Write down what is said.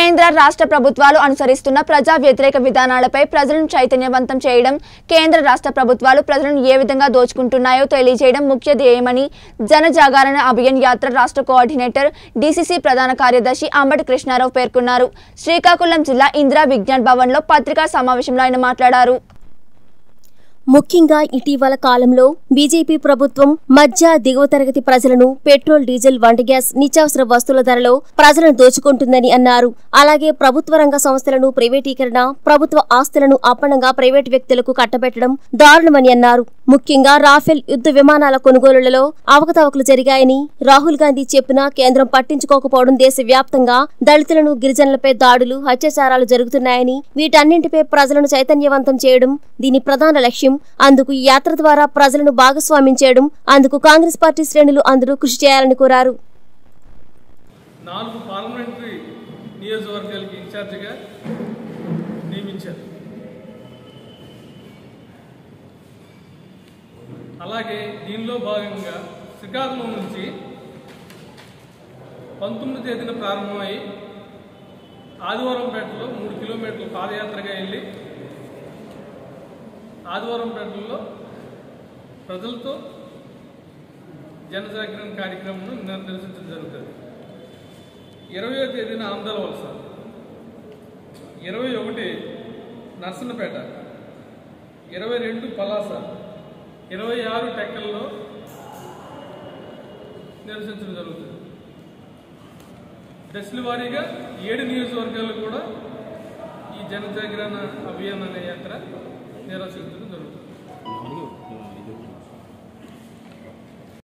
కేంద్ర రాష్ట్ర ప్రభుత్వాలు అనుసరిస్తున్న ప్రజా వ్యతిరేక విధానాలపై ప్రజలను చైతన్యవంతం చేయడం కేంద్ర రాష్ట్ర ప్రభుత్వాలు ప్రజలను ఏ విధంగా దోచుకుంటున్నాయో తెలియజేయడం ముఖ్య ధ్యేయమని జన జాగరణ అభియాన్ యాత్ర రాష్ట్ర కోఆర్డినేటర్ డీసీసీ ప్రధాన కార్యదర్శి అంబటి కృష్ణారావు పేర్కొన్నారు శ్రీకాకుళం జిల్లా ఇందిరా విజ్ఞాన్ భవన్లో పత్రికా సమావేశంలో ఆయన మాట్లాడారు ముఖ్యంగా ఇటీవల కాలంలో బీజేపీ ప్రభుత్వం మధ్య దిగువ తరగతి ప్రజలను పెట్రోల్ డీజిల్ వంట గ్యాస్ నిత్యావసర వస్తువుల ధరలో ప్రజలను దోచుకుంటుందని అన్నారు అలాగే ప్రభుత్వ రంగ సంస్థలను ప్రైవేటీకరణ ప్రభుత్వ ఆస్తులను అప్పనంగా ప్రైవేటు వ్యక్తులకు కట్టబెట్టడం దారుణమని అన్నారు ముఖ్యంగా రాఫెల్ యుద్ధ విమానాల కొనుగోలులలో అవకతవకలు జరిగాయని రాహుల్ గాంధీ చెప్పినా కేంద్రం పట్టించుకోకపోవడం దేశవ్యాప్తంగా దళితులను గిరిజనులపై దాడులు అత్యాచారాలు జరుగుతున్నాయని వీటన్నింటిపై ప్రజలను చైతన్యవంతం చేయడం దీని ప్రధాన లక్ష్యం అందుకు ఈ యాత్ర ద్వారా ప్రజలను భాగస్వామ్యం చేయడం అందుకు కాంగ్రెస్ పార్టీ శ్రేణులు అందరూ కృషి చేయాలని కోరారు నాలుగు పార్లమెంటరీ నియోజకవర్గాలకి ఇన్ఛార్జిగా నియమించారు అలాగే దీనిలో భాగంగా శ్రీకాకుళం నుంచి పంతొమ్మిది తేదీన ప్రారంభమై ఆదివారంపేటలో మూడు కిలోమీటర్లు పాదయాత్రగా వెళ్ళి ఆదివారంపేటలో ప్రజలతో జనజాగరణ కార్యక్రమం నిర్వహించడం జరుగుతుంది ఇరవయో తేదీన ఆంధ్ర వలస ఇరవై ఒకటి నర్సన్నపేట ఇరవై రెండు పలాస ఇరవై ఆరు టెక్కల్లో నిర్వహించడం జరుగుతుంది దశల వారీగా ఏడు నియోజకవర్గాలు కూడా ఈ జనజాగరణ అభియాన్ అనే యాత్ర నిర్వహించడం